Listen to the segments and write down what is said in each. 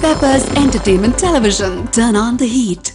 Peppers Entertainment Television. Turn on the heat.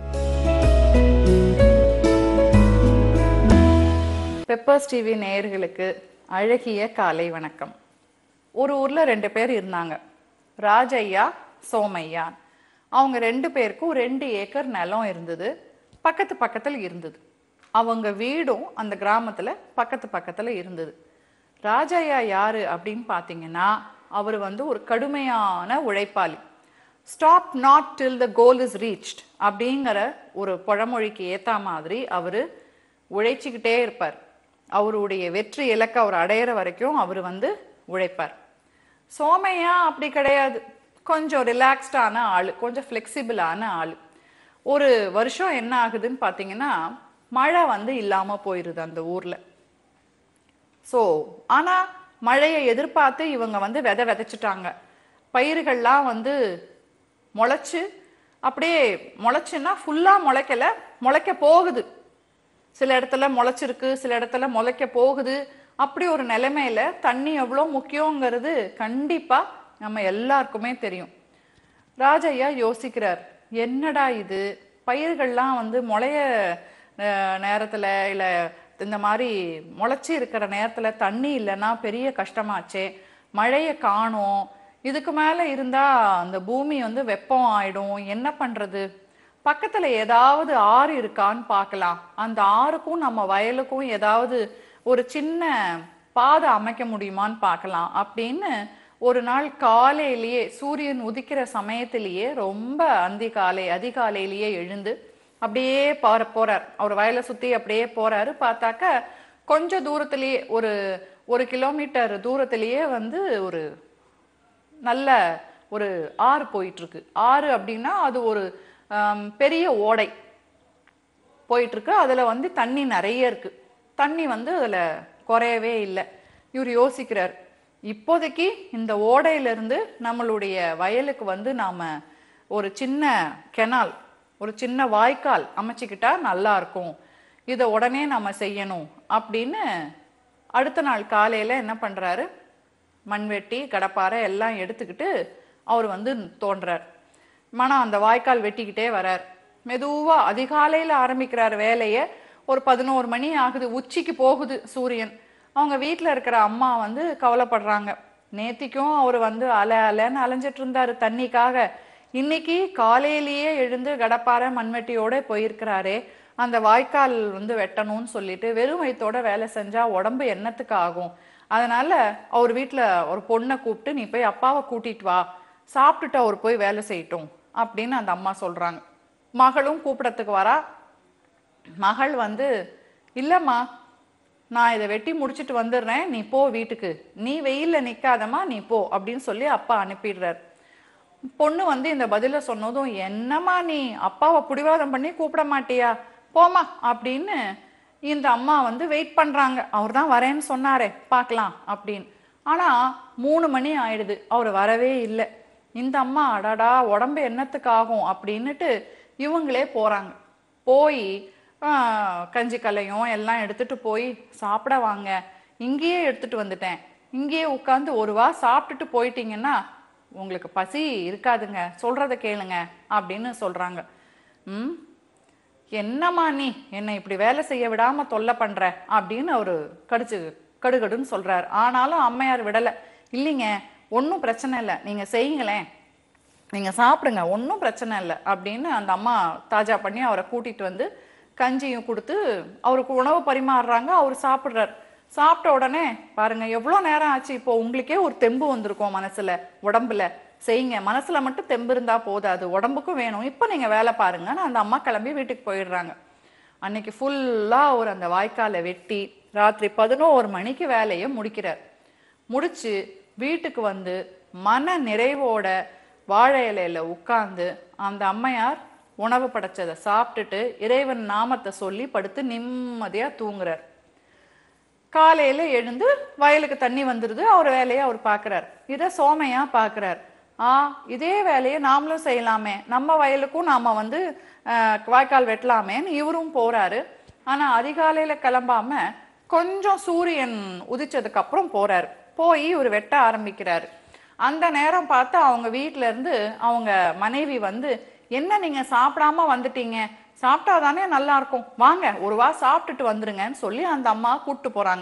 Peppers TV நேயர்களுக்கு அழகிய காலை வணக்கம் ஒரு ஊர்ல ரெண்டு பேர் இருந்தாங்க ராஜையா சோமையா அவங்க ரெண்டு பேருக்கும் ரெண்டு ஏக்கர் நிலம் இருந்தது பக்கத்து பக்கத்துல இருந்தது அவங்க வீடும் அந்த கிராமத்துல பக்கத்து பக்கத்துல இருந்தது ராஜையா யாரு அப்படின்னு பார்த்தீங்கன்னா அவர் வந்து ஒரு கடுமையான உழைப்பாளி stop not till the goal is reached அப்படிங்கிற ஒரு பழமொழிக்கு ஏத்த மாதிரி அவர் உழைச்சிக்கிட்டே இருப்பார் அவருடைய வெற்றி இலக்கை அவர் அடையிற வரைக்கும் அவர் வந்து உழைப்பார் சோமையா அப்படி கிடையாது கொஞ்சம் ரிலாக்ஸ்டான ஆள் கொஞ்சம் ஃப்ளெக்சிபிளான ஆள் ஒரு வருஷம் என்ன ஆகுதுன்னு பார்த்தீங்கன்னா மழை வந்து இல்லாமல் போயிடுது அந்த ஊரில் ஸோ ஆனால் மழையை எதிர்பார்த்து இவங்க வந்து விதை விதைச்சிட்டாங்க பயிர்கள்லாம் வந்து முளைச்சு அப்படியே முளைச்சுன்னா ஃபுல்லாக முளைக்கல முளைக்க போகுது சில இடத்துல முளைச்சிருக்கு சில இடத்துல முளைக்க போகுது அப்படி ஒரு நிலைமையில தண்ணி எவ்வளோ முக்கியங்கிறது கண்டிப்பா நம்ம எல்லாருக்குமே தெரியும் ராஜையா யோசிக்கிறார் என்னடா இது பயிர்கள்லாம் வந்து முளைய அஹ், நேரத்துல இல்ல இந்த மாதிரி முளைச்சி இருக்கிற நேரத்துல தண்ணி இல்லைன்னா பெரிய கஷ்டமாச்சே மழையை காணோம் இதுக்கு மேல இருந்தா அந்த பூமி வந்து வெப்பம் ஆயிடும் என்ன பண்றது பக்கத்துல ஏதாவது ஆறு இருக்கான்னு பார்க்கலாம் அந்த ஆறுக்கும் நம்ம வயலுக்கும் ஏதாவது ஒரு சின்ன பாதை அமைக்க முடியுமான்னு பார்க்கலாம் அப்படின்னு ஒரு நாள் காலையிலேயே சூரியன் உதிக்கிற சமயத்திலேயே ரொம்ப அந்தி காலை அதிகாலையிலேயே எழுந்து அப்படியே போற போறார் அவர் வயலை சுத்தி அப்படியே போறாரு பார்த்தாக்க கொஞ்ச தூரத்திலேயே ஒரு ஒரு கிலோமீட்டர் தூரத்திலேயே வந்து ஒரு நல்ல ஒரு ஆறு போயிட்டு இருக்கு ஆறு அப்படின்னா அது ஒரு ஆம், பெரிய ஓடை போயிட்டு இருக்கு அதுல வந்து தண்ணி நிறைய இருக்கு தண்ணி வந்து அதுல குறையவே இல்லை இவர் யோசிக்கிறார் இப்போதைக்கு இந்த ஓடையில இருந்து நம்மளுடைய வயலுக்கு வந்து நாம ஒரு சின்ன கெனால் ஒரு சின்ன வாய்க்கால் அமைச்சுக்கிட்டா நல்லா இருக்கும் இதை உடனே நம்ம செய்யணும் அப்படின்னு அடுத்த நாள் காலையில என்ன பண்றாரு மண்வெட்டி கடப்பாரை எல்லாம் எடுத்துக்கிட்டு அவர் வந்து தோன்றார் மனம் அந்த வாய்க்கால் வெட்டிக்கிட்டே வரார் மெதுவா அதிகாலையில ஆரம்பிக்கிறார் வேலையை ஒரு பதினோரு மணி ஆகுது உச்சிக்கு போகுது சூரியன் அவங்க வீட்டில் இருக்கிற அம்மா வந்து கவலைப்படுறாங்க நேத்திக்கும் அவர் வந்து அலை அலைன்னு அலைஞ்சிட்டு இருந்தாரு தண்ணிக்காக இன்னைக்கு காலையிலேயே எழுந்து கடப்பாரை மண்வெட்டியோட போயிருக்கிறாரே அந்த வாய்க்கால் வந்து வெட்டணும்னு சொல்லிட்டு வெறும் வயித்தோட வேலை செஞ்சா உடம்பு என்னத்துக்கு ஆகும் அதனால அவர் வீட்டில் ஒரு பொண்ணை கூப்பிட்டு நீ போய் அப்பாவை கூட்டிட்டு வா சாப்பிட்டுட்டு அவர் போய் வேலை செய்யட்டும் அப்படின்னு அந்த அம்மா சொல்றாங்க மகளும் கூப்பிடறதுக்கு வரா மகள் வந்து இல்லம்மா நான் இதை வெட்டி முடிச்சிட்டு வந்துடுறேன் நீ போ வீட்டுக்கு நீ வெயில்ல நிக்காதம்மா நீ போ அப்படின்னு சொல்லி அப்பா அனுப்பிடுறார் பொண்ணு வந்து இந்த பதில சொன்னதும் என்னம்மா நீ அப்பாவை பிடிவாதம் பண்ணி கூப்பிட மாட்டியா போமா அப்படின்னு இந்த அம்மா வந்து வெயிட் பண்றாங்க அவர் தான் வரேன்னு சொன்னாரே பார்க்கலாம் அப்படின்னு ஆனா மூணு மணி ஆயிடுது அவர் வரவே இல்லை இந்த அம்மா அடாடா உடம்பு என்னத்துக்கு ஆகும் அப்படின்னுட்டு இவங்களே போறாங்க போய் கஞ்சி கலையும் எல்லாம் எடுத்துட்டு போய் சாப்பிட வாங்க இங்கேயே எடுத்துட்டு வந்துட்டேன் இங்கேயே உட்காந்து ஒரு வா சாப்பிட்டுட்டு போயிட்டீங்கன்னா உங்களுக்கு பசி இருக்காதுங்க சொல்றத கேளுங்க அப்படின்னு சொல்றாங்க ம் என்னம்மா நீ என்னை இப்படி வேலை செய்ய விடாம தொல்லை பண்ற அப்படின்னு அவரு கடிச்சு கடுகடுன்னு சொல்றாரு ஆனாலும் அம்மையார் விடல இல்லைங்க ஒன்றும் பிரச்சனை இல்லை நீங்க செய்யுங்களேன் நீங்க சாப்பிடுங்க ஒன்றும் பிரச்சனை இல்லை அப்படின்னு அந்த அம்மா தாஜா பண்ணி அவரை கூட்டிட்டு வந்து கஞ்சியும் கொடுத்து அவருக்கு உணவு பரிமாறுறாங்க அவர் சாப்பிட்றார் சாப்பிட்ட உடனே பாருங்க எவ்வளோ நேரம் ஆச்சு இப்போ உங்களுக்கே ஒரு தெம்பு வந்திருக்கும் மனசுல உடம்புல செய்யுங்க மனசுல மட்டும் தெம்பு இருந்தா போதாது உடம்புக்கும் வேணும் இப்போ நீங்க வேலை பாருங்கன்னு அந்த அம்மா கிளம்பி வீட்டுக்கு போயிடுறாங்க அன்னைக்கு ஃபுல்லா அவர் அந்த வாய்க்காலை வெட்டி ராத்திரி பதினோரு மணிக்கு வேலையை முடிக்கிறார் முடிச்சு வீட்டுக்கு வந்து மன நிறைவோட வாழை இலையில உட்கார்ந்து அந்த அம்மையார் உணவு படைச்சதை சாப்பிட்டுட்டு இறைவன் நாமத்தை சொல்லி படுத்து நிம்மதியா தூங்குறார் காலையில எழுந்து வயலுக்கு தண்ணி வந்துருது அவர் வேலையை அவர் பார்க்கறார் இதை சோமையா பார்க்கறார் ஆ இதே வேலையை நாமளும் செய்யலாமே நம்ம வயலுக்கும் நாம வந்து அஹ், வாய்க்கால் வெட்டலாமேன்னு இவரும் போறாரு ஆனா அதிகாலையில கிளம்பாம கொஞ்சம் சூரியன் உதிச்சதுக்கு அப்புறம் போறாரு போய் இவர் வெட்ட ஆரம்பிக்கிறாரு அந்த நேரம் பார்த்து அவங்க வீட்ல இருந்து அவங்க மனைவி வந்து என்ன நீங்க சாப்பிடாம வந்துட்டீங்க சாப்பிட்டா தானே நல்லா இருக்கும் வாங்க ஒரு வா சாப்பிட்டுட்டு வந்துருங்கன்னு சொல்லி அந்த அம்மா கூப்பிட்டு போறாங்க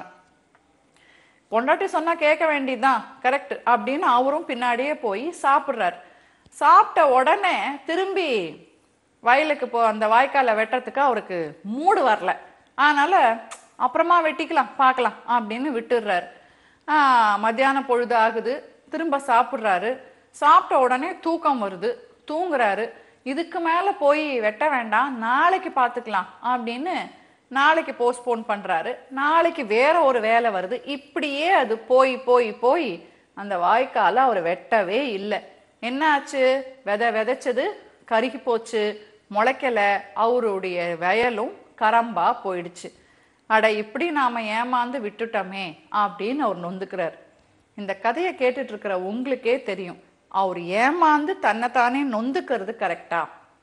பொண்டாட்டி சொன்னா கேட்க வேண்டியதுதான் கரெக்ட் அப்படின்னு அவரும் பின்னாடியே போய் சாப்பிட்றாரு சாப்பிட்ட உடனே திரும்பி வயலுக்கு போ அந்த வாய்க்காலை வெட்டுறதுக்கு அவருக்கு மூடு வரல அதனால அப்புறமா வெட்டிக்கலாம் பார்க்கலாம் அப்படின்னு விட்டுடுறாரு ஆஹ் மத்தியானம் பொழுது ஆகுது திரும்ப சாப்பிட்றாரு சாப்பிட்ட உடனே தூக்கம் வருது தூங்குறாரு இதுக்கு மேல போய் வெட்ட வேண்டாம் நாளைக்கு பார்த்துக்கலாம் அப்படின்னு நாளைக்கு போஸ்ட்போன் பண்றாரு நாளைக்கு வேற ஒரு வேலை வருது இப்படியே அது போய் போய் போய் அந்த வாய்க்கால அவர் வெட்டவே இல்லை என்ன ஆச்சு விதை விதைச்சது கருகி போச்சு முளைக்கல அவருடைய வயலும் கரம்பா போயிடுச்சு அட இப்படி நாம ஏமாந்து விட்டுட்டோமே அப்படின்னு அவர் நொந்துக்கிறார் இந்த கதையை கேட்டுட்டு இருக்கிற உங்களுக்கே தெரியும் அவர் ஏமாந்து தன்னைத்தானே நொந்துக்கிறது கரெக்டா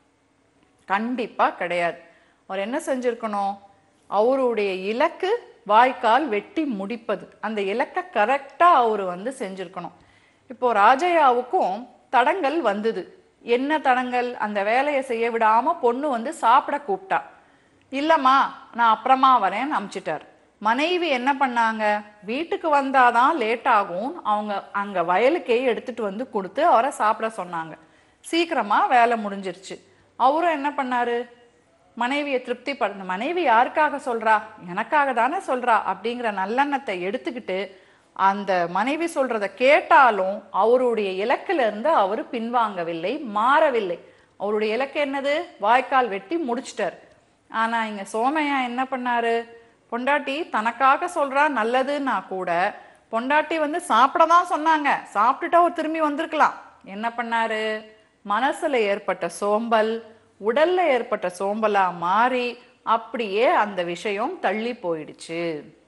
கண்டிப்பா கிடையாது அவர் என்ன செஞ்சிருக்கணும் அவருடைய இலக்கு வாய்க்கால் வெட்டி முடிப்பது அந்த இலக்கை கரெக்டா அவர் வந்து செஞ்சிருக்கணும் இப்போ ராஜையாவுக்கும் தடங்கள் வந்தது என்ன தடங்கள் அந்த வேலையை செய்ய விடாம பொண்ணு வந்து சாப்பிட கூப்பிட்டா இல்லம்மா நான் அப்புறமா வரேன்னு அமுச்சிட்டார் மனைவி என்ன பண்ணாங்க வீட்டுக்கு வந்தாதான் லேட் ஆகும் அவங்க அங்க வயலுக்கே எடுத்துட்டு வந்து கொடுத்து அவரை சாப்பிட சொன்னாங்க சீக்கிரமா வேலை முடிஞ்சிருச்சு அவரும் என்ன பண்ணாரு மனைவியை திருப்தி படுத்த மனைவி யாருக்காக சொல்றா எனக்காக தானே சொல்றா அப்படிங்கிற நல்லெண்ணத்தை எடுத்துக்கிட்டு அந்த மனைவி சொல்றத கேட்டாலும் அவருடைய இலக்குல இருந்து அவர் பின்வாங்கவில்லை மாறவில்லை அவருடைய இலக்கு என்னது வாய்க்கால் வெட்டி முடிச்சிட்டார் ஆனா இங்க சோமையா என்ன பண்ணாரு பொண்டாட்டி தனக்காக சொல்றா நல்லதுன்னா கூட பொண்டாட்டி வந்து சாப்பிட தான் சொன்னாங்க சாப்பிட்டுட்டா அவர் திரும்பி வந்திருக்கலாம் என்ன பண்ணாரு மனசுல ஏற்பட்ட சோம்பல் உடல்ல ஏற்பட்ட சோம்பலா மாறி அப்படியே அந்த விஷயம் தள்ளி போயிடுச்சு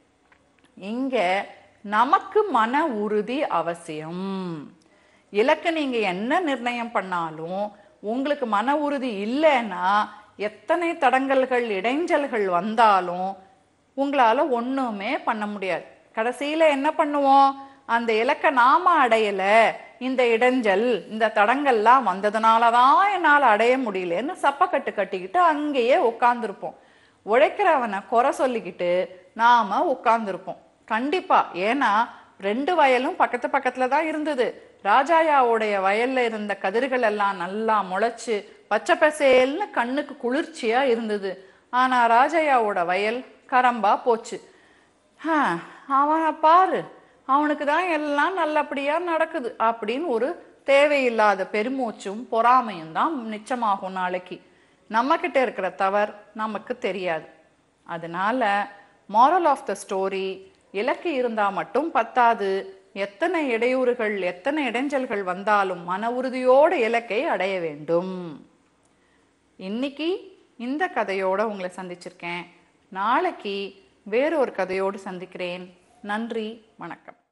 இங்க நமக்கு மன உறுதி அவசியம் இலக்கு நீங்க என்ன நிர்ணயம் பண்ணாலும் உங்களுக்கு மன உறுதி இல்லைன்னா எத்தனை தடங்கல்கள் இடைஞ்சல்கள் வந்தாலும் உங்களால ஒண்ணுமே பண்ண முடியாது கடைசியில என்ன பண்ணுவோம் அந்த இலக்கை நாம அடையல இந்த இடைஞ்சல் இந்த தடங்கள்லாம் வந்ததுனாலதான் என்னால் அடைய முடியலன்னு சப்பக்கட்டு கட்டிக்கிட்டு அங்கேயே உட்கார்ந்துருப்போம் உழைக்கிறவனை குறை சொல்லிக்கிட்டு நாம உட்கார்ந்துருப்போம் கண்டிப்பா ஏன்னா ரெண்டு வயலும் பக்கத்து பக்கத்துல தான் இருந்தது ராஜாயாவுடைய வயல்ல இருந்த கதிர்கள் எல்லாம் நல்லா முளைச்சு பச்சை பசேல்னு கண்ணுக்கு குளிர்ச்சியா இருந்தது ஆனா ராஜாயாவோட வயல் கரம்பா போச்சு "ஆ, அவனை பாரு அவனுக்கு தான் எல்லாம் நல்லபடியா நடக்குது அப்படின்னு ஒரு தேவையில்லாத பெருமூச்சும் பொறாமையும் தான் நிச்சயமாகும் நாளைக்கு நம்ம கிட்ட இருக்கிற தவறு நமக்கு தெரியாது அதனால moral ஆஃப் த ஸ்டோரி இலக்கு இருந்தா மட்டும் பத்தாது எத்தனை இடையூறுகள் எத்தனை இடைஞ்சல்கள் வந்தாலும் மன உறுதியோட இலக்கை அடைய வேண்டும் இன்னைக்கு இந்த கதையோட உங்களை சந்திச்சிருக்கேன் நாளைக்கு வேறொரு கதையோடு சந்திக்கிறேன் நன்றி வணக்கம்